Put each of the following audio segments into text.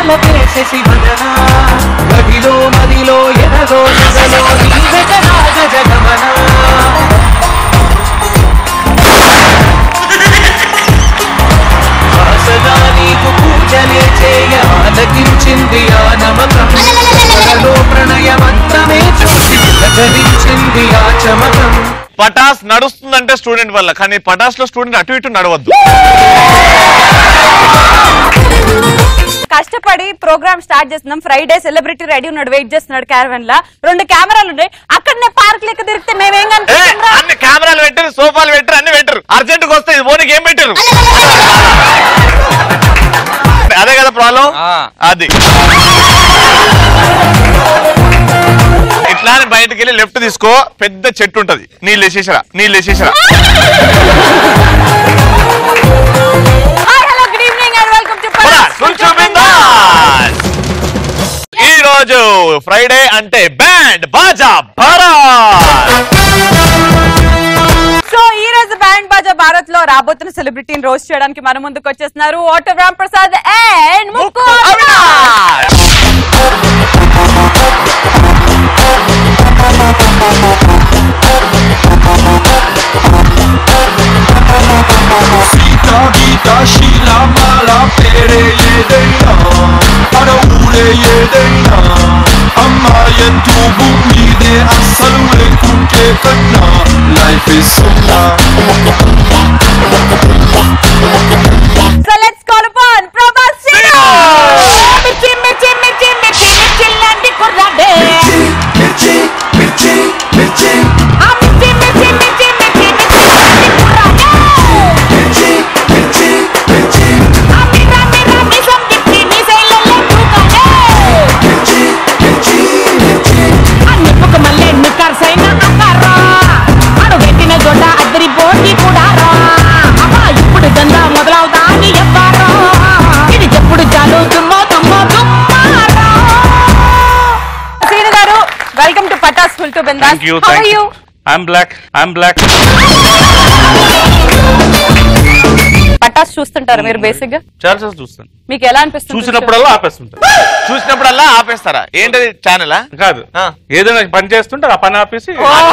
తలపేసేసి వదన గదిలో మదిలో ఎనగో ఎదలో నీ వెతరాగ జగమన ఆశగా నీకు పూజలే చేయ ఆలకించింది ఆ నమకం త్వరలో ప్రణయ మంత్రమే చూసి ధరించింది ఆ చమకం పటాస్ నడుస్తుందంటే స్టూడెంట్ వల్ల కానీ పటాస్ లో స్టూడెంట్ అటు ఇటు నడవద్దు కష్టపడి ప్రోగ్రామ్ స్టార్ట్ చేస్తున్నాం ఫ్రైడే సెలబ్రిటీ రెడీ ఉన్నాడు వెయిట్ చేస్తున్నాడు క్యారవెన్ లా రెండు కెమెరాలు ఉన్నాయి అక్కడనే పార్క్ లెక్క తిరిగితే మేమేం ఏ, కనిపిస్తుందా అన్ని కెమెరాలు పెట్టారు సోఫాలు పెట్టారు అన్ని పెట్టారు అర్జెంట్ గా వస్తే ఓనికి ఏం పెట్టారు అదే కదా ప్రాబ్లం అది ఇట్లా అని బయటకు వెళ్ళి లెఫ్ట్ తీసుకో పెద్ద చెట్టు ఉంటది నీళ్ళు వేసేసరా నీళ్ళు వేసేసరా hi hello good evening and welcome to పోరా, కొంచెం బిందాస్. ఈ రోజు ఫ్రైడే అంటే బ్యాండ్ బాజా భారత్ సో ఈ రోజు బ్యాండ్ బాజా భారత్ లో రాబోతున్న సెలబ్రిటీని రోస్ట్ చేయడానికి మన ముందుకు వచ్చేస్తున్నారు ఆటో రామ్ ప్రసాద్ అండ్ ముక్కు అవినాష్. అవినాష్ సీతా గీత శీల మాల పేరే ఏదైనా మన ఊరే ఏదైనా అమ్మాయంటూ భూమి మీదే అస్సలు లేకుంటే కన్నా లైఫ్ ఇస్ సున్నా so let's call upon Prabhas Singh Mirchi Mirchi Mirchi Mirchi మిర్చి లాంటి కుర్రాడే మిర్చి మిర్చి మిర్చి ఆ మిర్చి మిర్చి మిర్చి మిర్చి మిర్చి లాంటి కుర్రాడే మిర్చి మిర్చి మిర్చి ఆ మిర్రా మిర్రా మిసం తిప్పి మిసైలల్లే తూకాడే మిర్చి మిర్చి మిర్చి ఆ నిప్పుకు మళ్ళీ నిక్కర్సైన అక్కారా అడుగెట్టిన జొడ్డ అద్దరి పోటీ కూడా రా అమ్మా ఇప్పుడు దందా మొదలవుతాని ఎవ్వారా ఇది చెప్పుడు చాలు దుమ్మో దుమ్మో దుమ్మారా Seenu garu welcome to Patas full to బిందాస్ Thank you, how thank are you. You I'm black I'm black Patas చూస్తుంటారు మీరు బేసిక్ గా చాలా సార్లు చూస్తాను మీకు ఎలా అనిపిస్తుంది చూసినప్పుడల్లా ఆపేస్తుంటారు చూసినప్పుడల్లా ఆపేస్తారా ఏంటది ఛానలా కాదు ఆ. ఏదైనా పని చేస్తుంటే ఆ పని ఆపేసి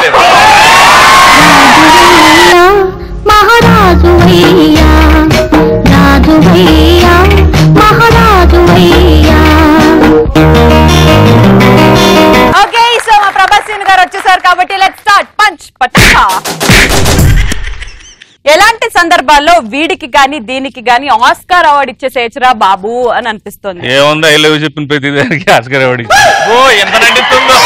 మహారాజు అయ్యా రాజు అయ్యా మహారాజు అయ్యా ఓకే సో మా ప్రభాస్ సీన్ గారు వచ్చేసారు కాబట్టి లెట్ స్టార్ట్ పంచ్ పటా ఎలాంటి సందర్భాల్లో వీడికి గాని దీనికి గాని ఆస్కార్ అవార్డు ఇచ్చేసేయచ్చురా బాబు అని అనిపిస్తుంది ఏముందో ఐ లవ్ చెప్పిన ప్రతి దానికి ఆస్కర్ వాడి ఓ ఎంత నటిస్తుందో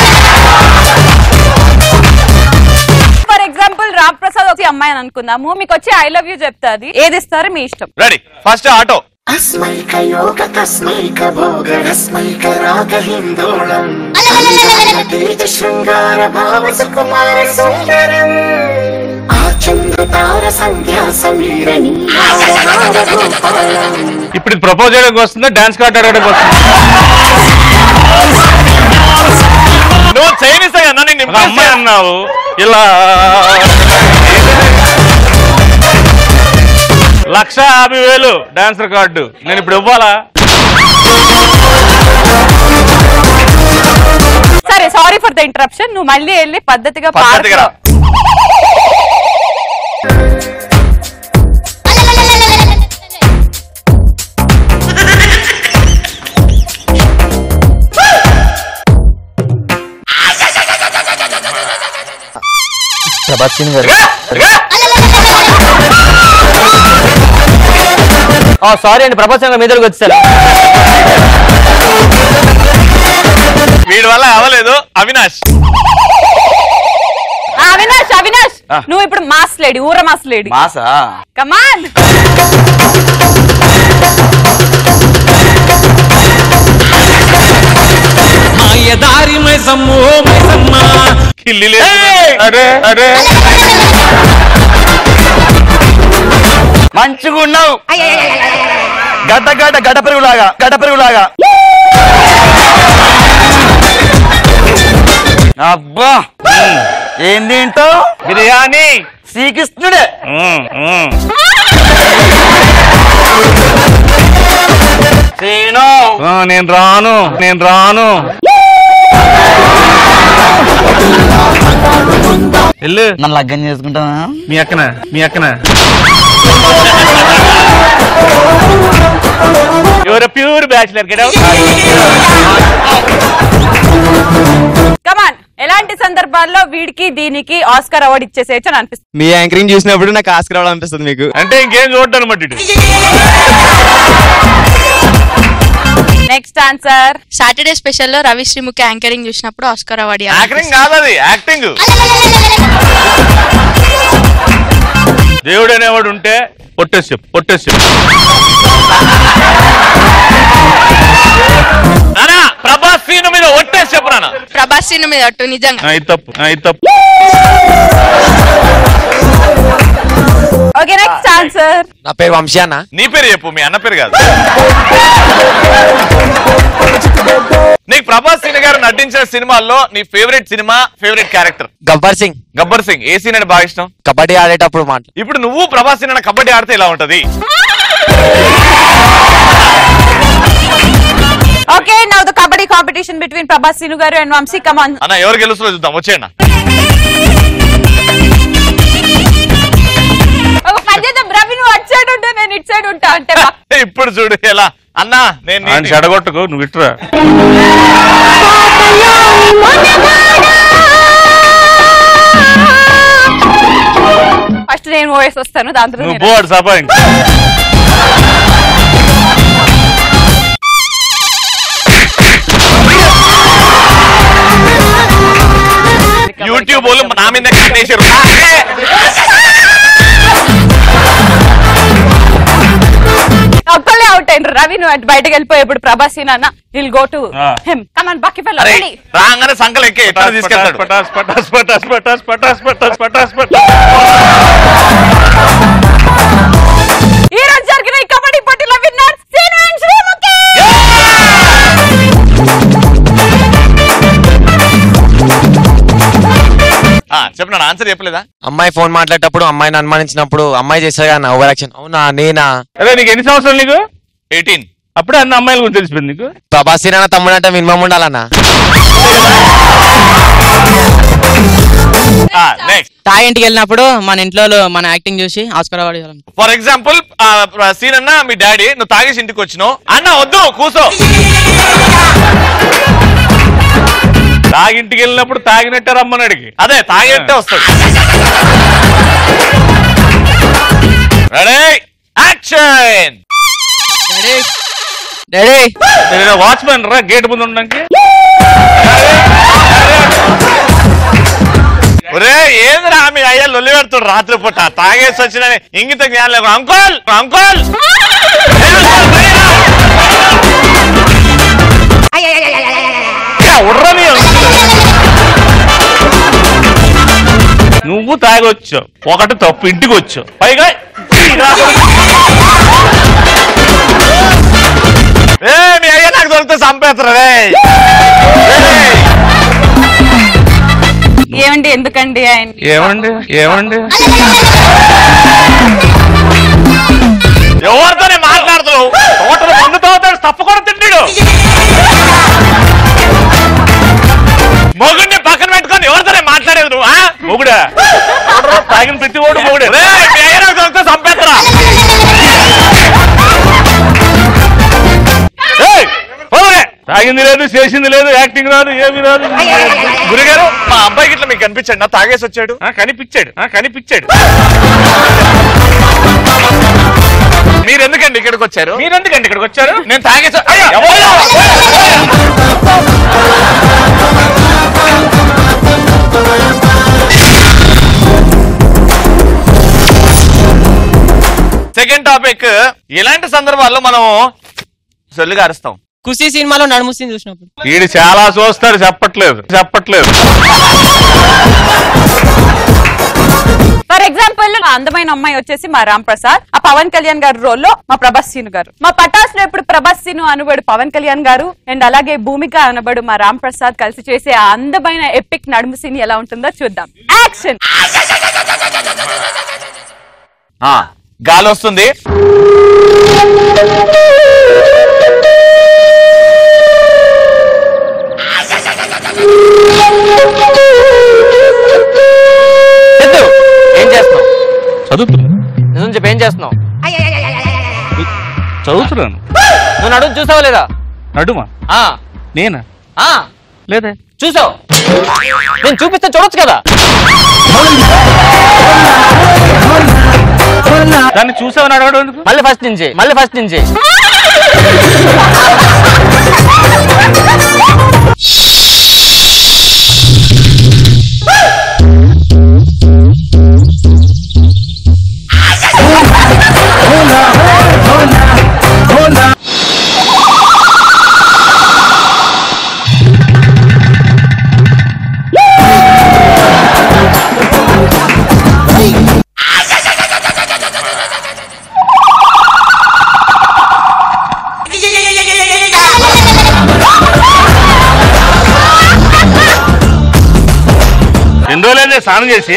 ఫర్ ఎగ్జాంపుల్ రామ్ ప్రసాద్ వచ్చి అమ్మాయి అని అనుకుందాము మీకు వచ్చి ఐ లవ్ యూ చెప్తాది ఏది ఇస్తారు మీ ఇష్టం రెడీ ఫస్ట్ ఆటో अस्मैकयोग तस्मैकभोग रस्मैकरागहिन्दोळम् तेज शृङ्गार भाव सुकुमार सुन्दरम् आचन्द्रतार सन्ध्या समीर नीहार गोपालम् ఇప్పుడు ఇది ప్రపోజ్ చేయడానికి వస్తుందా డాన్స్ కార్డ్ ఆడడానికి వస్తుందా నువ్వు చైనీస్ కదా నేను ఒక అమ్మాయి అన్నావు ఇలా లక్ష యాభై వేలు డాన్సర్ కార్డు నేను ఇప్పుడు ఇవ్వాలా సరే సారీ ఫర్ ద ఇంటరప్షన్ నువ్వు మళ్ళీ వెళ్ళి పద్ధతిగా పద్ధతిగా రా. ప్రభాస్ సింగ్ గారు సారీ అండి ప్రభాస్ సింగ్ గారు మీ దగ్గరకు వచ్చేసారు వీడి వల్ల అవ్వలేదు అవినాష్ ఆ, అవినాష్ అవినాష్ ఆ. నువ్వు ఇప్పుడు మాస్ లేడి ఊర మాస్ లేడి మాసా కమాన్ మాయదారి మైసమ్మో మైసమ్మ కిల్లి లేదు అరే అరే మంచిగా ఉన్నావు గడ్డ గడ్డ గడ్డ పెరుగులాగా గడ్డ పెరుగులాగా అబ్బా ఏం తింటావు బిర్యానీ శ్రీకృష్ణుడే మ్మ్, మ్మ్. శ్రీను ఆ, నేను రాను నేను రాను వెళ్ళు నన్ను లగ్గం చేసుకుంటానా మీ అక్కన మీ అక్కన your pure bachelor get come on ఎలాంటి సందర్భాల్లో వీడికి దీనికి ఆస్కర్ అవార్డు ఇచ్చేసేయచ్చు అని అనిపిస్తుంది మీ యాంకరింగ్ చూసినప్పుడు నాకు ఆస్కర్ రావడం అనిపిస్తుంది మీకు అంటే ఇంకేం చూడటం అనమాట ఇటు నెక్స్ట్ ఆన్సర్ సాటర్డే స్పెషల్ లో రవి శ్రీముఖి యాంకరింగ్ చూసినప్పుడు ఆస్కార్ అవార్డు యాక్టింగ్ కాదు అది యాక్టింగ్ దేవుడు అనేవాడు ఉంటే పొట్టేసి చెప్పు పొట్టేసి చెప్పు నానా ప్రభాస్ సీన్ మీద ఒట్టేసి చెప్పు నాన్న ప్రభాస్ సీన్ మీద అట్టు నిజంగా ఆ, ఇది తప్పు ఆ, ఇది తప్పు ఓకే నెక్స్ట్ ఆన్సర్ నా పేరు వంశీ అన్న నీ పేరు చెప్పు మీ అన్న పేరు కాదు నీకు ప్రభాస్ సీన్ గారు నటించిన సినిమాల్లో నీ favourite cinema favourite character Gabbar Singh Gabbar Singh ఏ సీన్ అంటే బాగా ఇష్టం కబడ్డీ ఆడేటప్పుడు మాట ఇప్పుడు నువ్వు ప్రభాస్ సీన్ అన్న కబడ్డీ ఆడితే ఎలా ఉంటది okay now the kabaddi competition between Prabhas Seenu garu and Vamsi కమాన్ అన్న ఎవరు గెలుస్తుందో చూద్దాం వచ్చేయండి ఒక పని చేద్దాం రవి నువ్వు అటు సైడ్ ఉంటా నేను ఇటు సైడ్ ఉంటా అంటే బా. ఇప్పుడు చూడు ఎలా అన్నా నేను ఆయన నీటి- చెడగొట్టుకో నువ్వు ఇట్రా ఫస్ట్ నేను వాయిస్ వస్తాను దాంతో నువ్వు నేను పోవాడు సభ ఇంకా యూట్యూబ్ వాళ్ళు నా మీద కట్టేసారు ఒక్కళ్ళే అవుట్ అయిన రవి నువ్వు అటు బయటకు వెళ్ళిపోయేప్పుడు ప్రభాస్ అన్న will go to ah. Him come on బాకీ అరే ఫెల్లో రాగానే సంకలు ఎక్కే ఎట్లా తీసుకెళ్తాడు పటాస్ పటాస్ పటాస్ పటాస్ పటాస్ పటాస్ పటాస్ పటాస్ ఈ రోజు జరిగిన ఈ కబడ్డీ పోటీలో విన్నర్ సీను అండ్ శ్రీముఖి ఆ, చెప్పు నా ఆన్సర్ చెప్పలేదా అమ్మాయి ఫోన్ మాట్లాడేటప్పుడు అమ్మాయిని అనుమానించినప్పుడు అమ్మాయి చేస్తారు కదా ఓవర్ యాక్షన్ అవునా నేనా అదే నీకు ఎన్ని సంవత్సరాలు నీకు ఎయిటీన్ అప్పుడే అన్న అమ్మాయిల గురించి తెలిసిపోయింది నీకు ప్రభాస్ అన్న తమ్ముడు అంటే మినిమం ఉండాలన్నా నెక్స్ట్ తాగింటికి వెళ్ళినప్పుడు మన ఇంట్లో మన యాక్టింగ్ చూసి ఆస్కర్ అవార్డు ఇవ్వాలి. ఫర్ ఎగ్జాంపుల్ సీన్ అన్న మీ డాడీ నువ్వు తాగేసి ఇంటికి వచ్చినావు అన్న వద్దు కూసో తాగింటికి వెళ్ళినప్పుడు తాగినట్టే రమ్మన్నాడికి అదే తాగేట్టే వస్తాడు రెడీ యాక్షన్ డాడీ వాచ్మెన్ రా గేట్ ముందు ఉండడానికి ఒరే ఏందిరా మీ అయ్యా లొల్లి పెడుతుడు రాత్రి పూట తాగేసి వచ్చిన ఇంగిత జ్ఞానం లేదు అంకుల్ అంకుల్ ఉర్రా నీ నువ్వు తాగొచ్చావు ఒకటి తప్పు ఇంటికి వచ్చావు పైగా ఏ మీ అయ్యా నాకు దొరికితే చంపేస్తారు రే ఏమండి ఎందుకండి ఆయన ఏమండి ఏమండి ఎవరితోనే మాట్లాడుతున్నావు తోటలో మందు తాగుతాడు తప్పకుండా తింటాడు మొగుడిని పక్కన పెట్టుకొని ఎవరితోనే మాట్లాడేది నువ్వు ఆ? మొగుడా ఎవడ్రా తాగిన ప్రతి ఓడు మొగుడే రే, మీ అయ్యా నాకు దొరికితే చంపేస్తారా ఏయ్, పోదురే. తాగింది లేదు చేసింది లేదు యాక్టింగ్ రాదు ఏమి రాదు గురుగారు మా అబ్బాయికి ఇట్లా మీకు కనిపించండి నా తాగేసి వచ్చాడు ఆ, కనిపించాడు ఆ, కనిపించాడు మీరు ఎందుకండి ఇక్కడికి వచ్చారు మీరెందుకండి ఇక్కడికి వచ్చారు నేను తాగేసి అయ్యో! ఎవరు? సెకండ్ టాపిక్ ఇలాంటి సందర్భాల్లో మనం సొల్లుగా అరుస్తాం ఖుషి సినిమాలో నడుముస్తుంది చూసినప్పుడు వీడు చాలా చూస్తాడు చెప్పట్లేదు చెప్పట్లేదు ఫర్ ఎగ్జాంపుల్ అందమైన అమ్మాయి వచ్చేసి మా రామ్ ప్రసాద్ ఆ పవన్ కళ్యాణ్ గారి రోల్లో మా ప్రభాస్ సీను గారు మా పటాస్ లో ఇప్పుడు ప్రభాస్ సీను అనబడు పవన్ కళ్యాణ్ గారు అండ్ అలాగే భూమిక అనబడు మా రామ్ ప్రసాద్ కలిసి చేసే ఆ అందమైన ఎపిక్ నడుము సీన్ ఎలా ఉంటుందో చూద్దాం యాక్షన్ ఆ, గాలి వస్తుంది సిద్ధు ఏం చేస్తున్నావు చదువుతున్నా నిజం చెప్పి ఏం చేస్తున్నావు చదువుతున్నాను నువ్వు నడుము చూసావా లేదా నడుమా ఆ నేనా ఆ లేదే చూసావు నేను చూపిస్తే చూడొచ్చు కదా దాన్ని చూసావని అడగడం ఎందుకు మళ్ళీ ఫస్ట్ నుంచి మళ్ళీ ఫస్ట్ నుంచి రెండు రోజులైంది స్నానం చేసి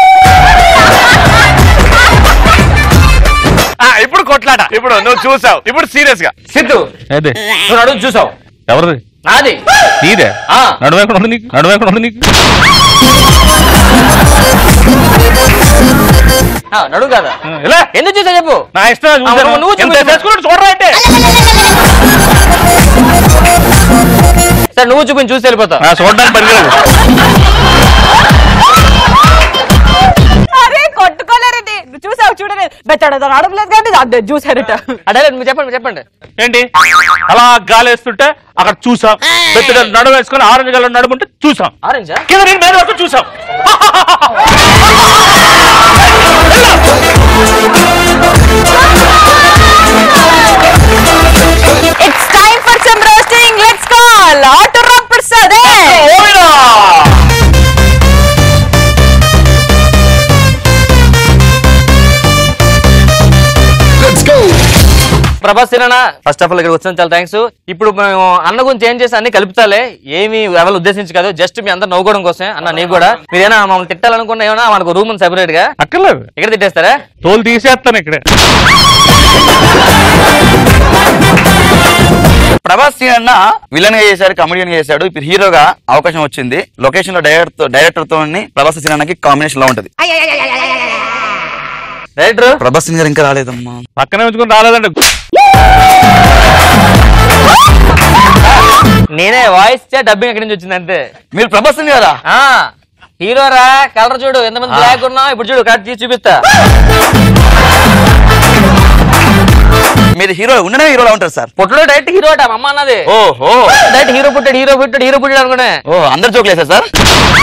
ఆ, ఇప్పుడు కొట్లాట ఇప్పుడు నువ్వు చూసావు ఇప్పుడు సీరియస్ గా సిద్ధు అదే నువ్వు నడుము చూసావు ఎవరిది నాది నీదే ఆ. నడుము ఎక్కడ ఉంది నీకు నడుము ఎక్కడ ఉంది నీకు ఆ, నడుము కదా ఆ, ఇలా ఎందుకు చూసా చెప్పు నా ఇష్టం చూసాను అవును, నువ్వు ఎంత చూపించు. చేసుకున్నాడు చూడరా అంటే సరే నువ్వు చూపించి చూసి వెళ్ళిపోతా నా చూడడానికి పనికిరాదు అరే కొట్టుకోలేరండి నువ్వు చూసావు చూడలేదు బెచ్చడదో నడపలేదు కానీ అదే చూసారట అడే మీరు చెప్పండి మీరు చెప్పండి ఏంటి అలా గాలి వేస్తుంటే అక్కడ చూసాం పెద్ద నడుము వేసుకొని ఆరెంజ్ కలర్ నడుముంటే చూసాం ఆరెంజా కింద నేను మీద వరకు చూసాం it's time for some roasting let's call auto Ram Prasad Prabhas cinema first of all ఇక్కడ వచ్చిన చాలా థ్యాంక్స్ ఇప్పుడు మేము అన్న గురించి ఏం చేసి అన్ని కలుపుతాలే ఏమి ఎవరు ఉద్దేశించి కాదు జస్ట్ మీ అందరు నవ్వుకోవడం కోసమే అన్న నీకు కూడా మీరేనా మమ్మల్ని తిట్టాలనుకున్నా ఏమన్నా మనకు రూమ్ ఉంది సెపరేట్ గా అక్కర్లేదు ఇక్కడ తిట్టేస్తారా తోలు తీసేస్తాను ఇక్కడే ప్రభాస్ సీన్ అన్న విలన్ గా చేశాడు కమెడియన్ గా చేశాడు ఇప్పుడు హీరోగా అవకాశం వచ్చింది లొకేషన్ లో డైరెక్టర్ డైరెక్టర్ తో ప్రభాస్ సీన్ అన్నకి కాంబినేషన్ లో ఉంటది డైరెక్టర్ ప్రభాస్ సీన్ గారు ఇంకా రాలేదమ్మా పక్కనే ఉంచుకొని రాలేదండి నేనే వాయిస్ డబ్బింగ్ ఎక్కడి నుంచి వచ్చింది అంతే మీరు ప్రభాస్ సీన్ గారా ఆ హీరోరా కలర్ చూడు ఎంతమంది బ్లాక్ ఉన్నా ఇప్పుడు చూడు కట్ తీసి చూపిస్తా మీరు హీరో ఉండనే హీరోలా ఉంటారు సార్ పుట్టలో డైరెక్ట్ హీరో అట మా అమ్మ అన్నది ఓహో డైరెక్ట్ హీరో పుట్టాడు హీరో పుట్టాడు హీరో పుట్టాడు అనుకునే ఓ అందరు జోకులు వేశారు సార్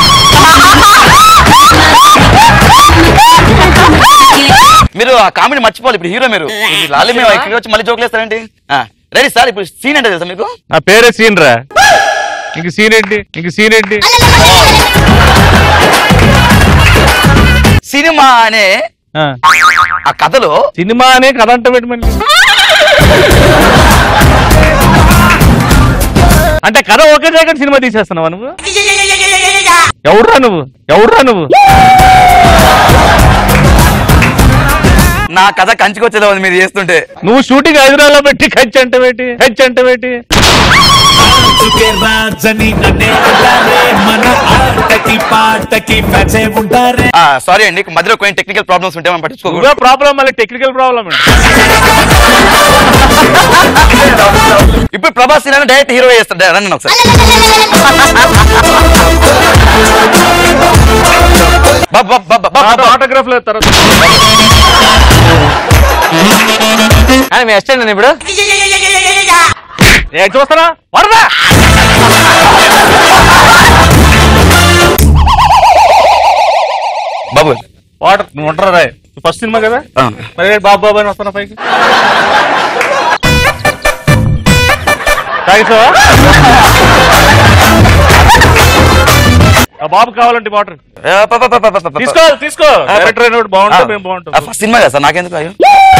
మీరు ఆ కామెడీ మర్చిపోవాలి ఇప్పుడు హీరో మీరు మళ్ళీ మేము ఇక్కడికి వచ్చి మళ్ళీ జోకులు వేస్తారండి రెడీ సార్ ఇప్పుడు సీన్ అంటే తెలుసా మీకు నా పేరే సీన్ రా ఇంక సీన్ ఏంటి ఇంక సీన్ ఏంటి సినిమా అనే ఆ, ఆ కథలో సినిమా అనే కథ అంటే పెట్టి మళ్ళీ అంటే కథ ఒకే దగ్గర సినిమా తీసేస్తున్నావా నువ్వు ఎవడురా నువ్వు ఎవడురా నువ్వు నా కథ కంచుకొచ్చేదా ఉంది మీరు చేస్తుంటే నువ్వు షూటింగ్ హైదరాబాద్ లో పెట్టి ఖర్చు అంటే పెట్టి ఖర్చు అంటే పెట్టి రాజని నన్నే అంటారే మన ఆటకి పాటకి ఫ్యాన్సే ఉంటారే సారీ అండి మధ్యలో కొన్ని టెక్నికల్ ప్రాబ్లమ్స్ ఉంటే మనం పట్టించుకోకూడదు నువ్వే ప్రాబ్లం మళ్ళీ టెక్నికల్ ప్రాబ్లం ఇప్పుడు ప్రభాస్ సినిమా డైరెక్ట్ హీరో చేస్తాడు రండి ఒకసారి బాబ్ బాబ్ బాబ్ బాబ్ బాబ్. ఆటోగ్రాఫ్ లేదు తర్వాత అని మీ అసిస్టెంట్ నేను ఇప్పుడు ఏ చూస్తారా వరదా బాబు వాటర్ నువ్వు ఉంటారా రాయ్ ఫస్ట్ సినిమా కదా ఆ. మరి రేపు బాబు బాబు అని వస్తున్నా పైకి తాగిస్తావా ఆ బాబు కావాలంటే వాటర్ ఏ, ప, ప, ప, ప, ప, ప. తీసుకో తీసుకో ఆ, డైరెక్టర్ అయినప్పుడు బాగుంటుంది ఆ, మేము ఆ, బాగుంటుంది ఫస్ట్ సినిమా కదా సార్ నాకెందుకు అయ్యో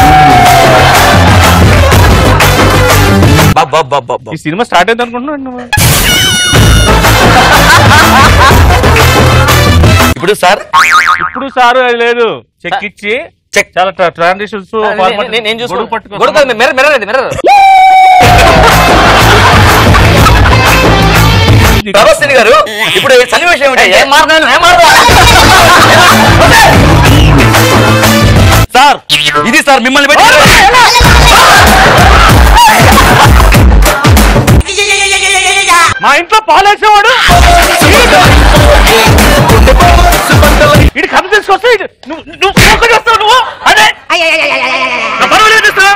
బాబ్ బాబ్ బాబ్ బాబ్ బాబ్. ఈ సినిమా స్టార్ట్ అయింది అనుకుంటున్నావు నువ్వు ఇప్పుడు సార్ ఇప్పుడు సారు అది లేదు చెక్ ఇచ్చి చెక్ చాలా ట్రాన్సాక్షన్స్ నేను- నేను చూసుకో గొడుగు మిర్రర్ మిర్రర్ ఇది మిర్రర్ ప్రభాస్ గారు ఇప్పుడు సన్నివేశం ఏమిటంటే ఏం మాట్లాడాను ఏం మాట్లాడాను సార్ ఇది సార్ మిమ్మల్ని పెట్టి మా ఇంట్లో పాలేసేవాడు ఇటు కథ తీసుకొస్తే ఇటు- నువ్వు నువ్వు ఒక్క చేస్తావు నువ్వు అదే నా పర్వాలేదు చేస్తా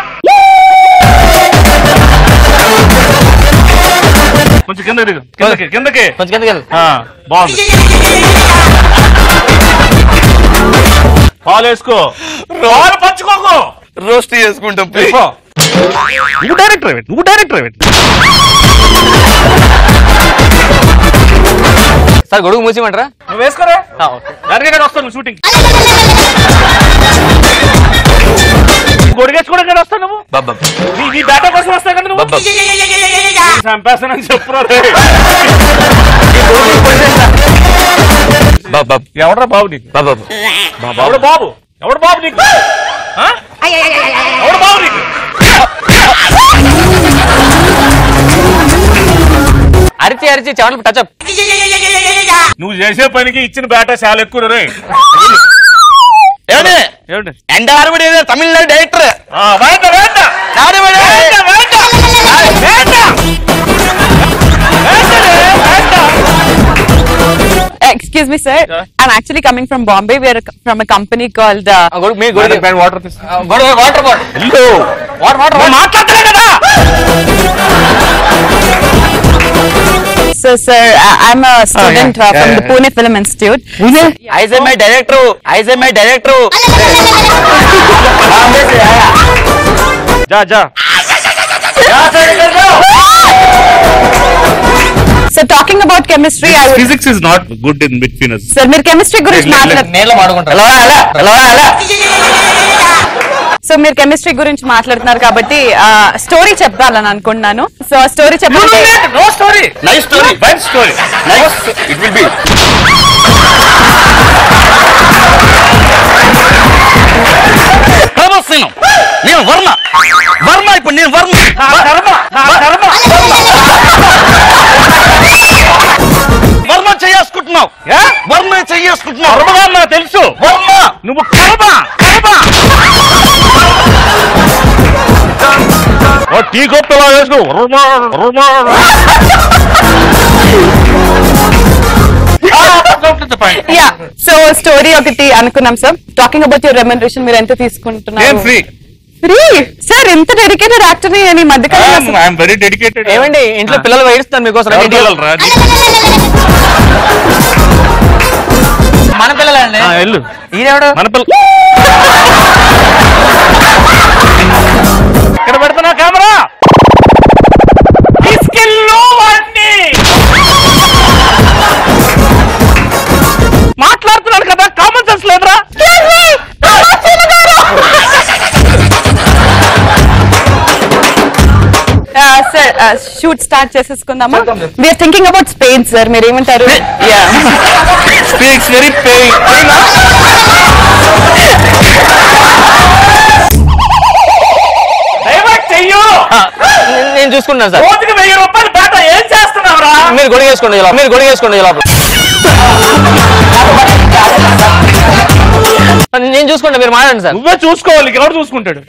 కొంచెం కింద దిగు కిందకి కిందకి కొంచెం కిందకి వెళ్ళు. ఆ, బాగుంది పాలు వేసుకో పాలు పంచుకోకు రోస్ట్ చేసుకుంటాం వెళ్ళిపో. నువ్వు డైరెక్టర్ నువ్వు డైరెక్టర్ సార్ గొడుగు మూసిమంటారా నువ్వు వేసుకోరా దానికి వస్తాను షూటింగ్ గొడిగేసుకోవడం కదా వస్తావు నువ్వు బాబా నీ నీ డేటా కోసం వస్తావు కదా నువ్వు బాబా చంపేస్తానని చెప్పురా రే. బాబా ఎవడ్రా బాబు నీకు బాబా ఎవడు బాబు ఎవడు బాబు నీకు ఆ? ఎవడు బాబు నీకు అరిచి అరిచి చెమటలు టచ్అప్ నువ్వు చేసే పనికి ఇచ్చిన బేట చాలా ఎక్కువ రే ఏమండి ఏమిటి ఎండ ఆరుబడి తమిళనాడు డైరెక్టర్ ఆ, వేట వేట నాది మరి. వేట వేట వేట Excuse me, sir. I'm actually coming from Bombay. We are from a company called. Uh, గొడుగు మీ గొడుగు వాటర్ గొడుగు వాటర్ బాటిల్ ఇల్లు వాటర్ వాటర్ మాట్లాడలే కదా so, sir, I- I'm a student uh, from the Pune Film Institute. Is my director is my director జా జా So, talking about chemistry, I would. Physics is not good in between us Sir, మీరు chemistry గురించి మాట్లాడు నీళ్ళ మాడుకుంటారు so మీరు chemistry గురించి మాట్లాడుతున్నారు కాబట్టి స్టోరీ చెప్పాలని అనుకుంటున్నాను సో స్టోరీ చెప్పాలి no story nice story bed story nice it will be Prabhas నేను వర్మ వర్మ ఇప్పుడు నేను వర్మ కర్మ నా కర్మ వర్మ చేసుకుంటున్నావు ఏ? వర్మ చేసుకుంటున్నావు కర్మగా నాకు తెలుసు వర్మ నువ్వు కర్మ కర్మ ఓ టీ కప్పులా వేసుకో రుమా రుమా యా సో స్టోరీ ఒకటి అనుకున్నాం sir talking about your remuneration మీరు ఎంత నేను తీసుకుంటున్నారు ఫ్రీ ఫ్రీ సార్ ఇంత డెడికేటెడ్ యాక్టర్ అని మధ్య కాలంలో ఐఎమ్ వెరీ డెడికేటెడ్ ఏమండి ఇంట్లో పిల్లలు వేయిస్తున్నారు మీకోసం రండి ఇంటికి. మన పిల్లలండి వెళ్ళు ఈయనెవడు మన పిల్ల ఇక్కడ పెడుతున్నా కెమెరా తీసుకెళ్ళు వాడిని మాట్లాడుతున్నాడు కదా కామన్ సెన్స్ లేదురా సార్ షూట్ స్టార్ట్ చేసేసుకుందామా we're thinking about Spain sir మీరు ఏమంటారు yeah speaks very pain divert చెయ్యు నేను- నేను చూసుకుంటాను సార్ రోజుకి వెయ్యి రూపాయలు బేట ఏం చేస్తున్నావురా మీరు గొడిగేసుకోండి ఈ లోపల. మీరు గొడిగేసుకోండి ఈ లోపల నేను చూసుకుంటా మీరు మాట్లాడండి సార్ నువ్వే చూసుకోవాలి ఎవరు చూసుకుంటాడు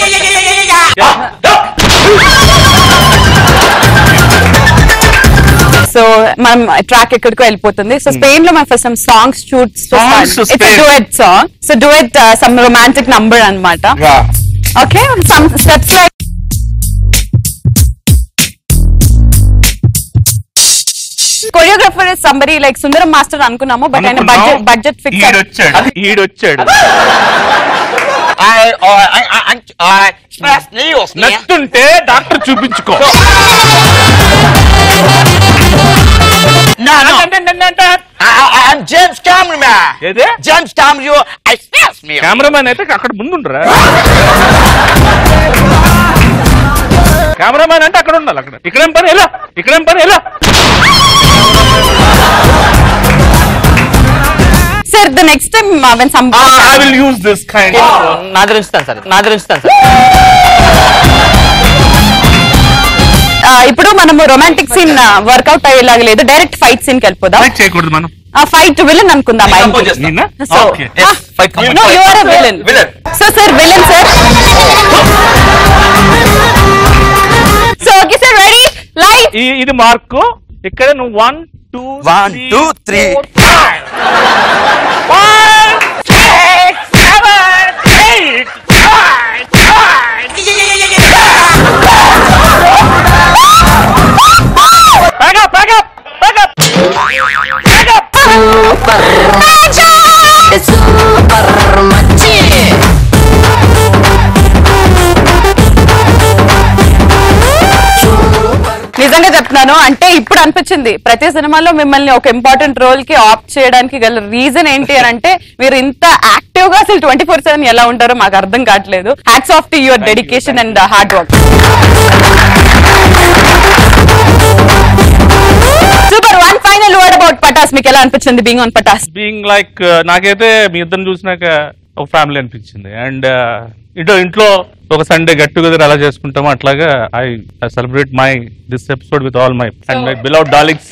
సో మనం ట్రాక్ ఎక్కడికో వెళ్ళిపోతుంది సో స్పెయిన్ లో మనం first some songs shoots Songs to it's Spain. Duet song so duet some romantic number అన్నమాట okay some steps like choreographer is సంబరి లైక్ సుందరం మాస్టర్ అనుకున్నాము బట్ ఆయన బడ్జెట్ బడ్జెట్ ఫిక్స్ ఈడొచ్చాడు ఈడొచ్చాడు నచ్చుంటే డాక్టర్ చూపించుకో జేమ్స్ కెమెరామ్యాన్ ఏదే జేమ్స్ కెమెరా ఐ స్పాస్ మీ కెమెరామెన్ అయితే అక్కడ ముందుండరా కెమెరామెన్ అంటే అక్కడ ఉండాలి అక్కడ ఇక్కడేం పని ఎలా ఇక్కడేం పని ఎలా sir the next time when some I will use this kind నా దగ్గర ఉంచుతాను సార్ నా దగ్గర ఉంచుతాను సార్ ఆ, ఇప్పుడు మనము రొమాంటిక్ సీన్ వర్కౌట్ అయ్యేలాగా లేదు డైరెక్ట్ ఫైట్ సీన్ కి వెళ్ళిపోదాం చేయకూడదు మనం ఆ ఫైట్ విలన్ అనుకుందాం నిన్న so okay no you are villain so sir villain sir so okay sir ready light ఈ- ఇది మార్కు ఇక్కడ నువ్వు one two one two three నిజంగా చెప్తున్నాను అంటే ఇప్పుడు అనిపించింది ప్రతి సినిమాలో మిమ్మల్ని ఒక ఇంపార్టెంట్ రోల్ కి ఆప్ట్ చేయడానికి గల రీజన్ ఏంటి అని అంటే మీరు ఇంత యాక్టివ్ గా అసలు ట్వంటీ ఫోర్ సెవెన్ ఎలా ఉంటారో మాకు అర్థం కావట్లేదు hats off to your dedication and hard work super one final word about Patas మీకు ఎలా అనిపించింది being on Patas being like నాకైతే మీ ఇద్దరిని చూసినాక ఒక ఫ్యామిలీ అనిపించింది అండ్ ఇటో ఇంట్లో ఒక సండే గెట్ టుగెదర్ ఎలా చేసుకుంటామో అట్లాగా I celebrate my this episode with all my and my beloved darlings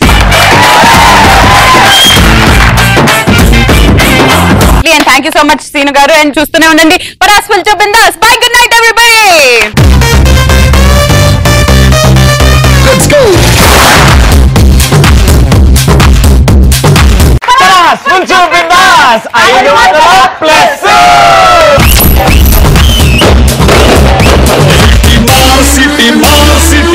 and thank you so much Seenu garu and చూస్తూనే ఉండండి పటాస్ ఫుల్ చూపిందాస్ bye good night everybody Let's go! City, Mall, City,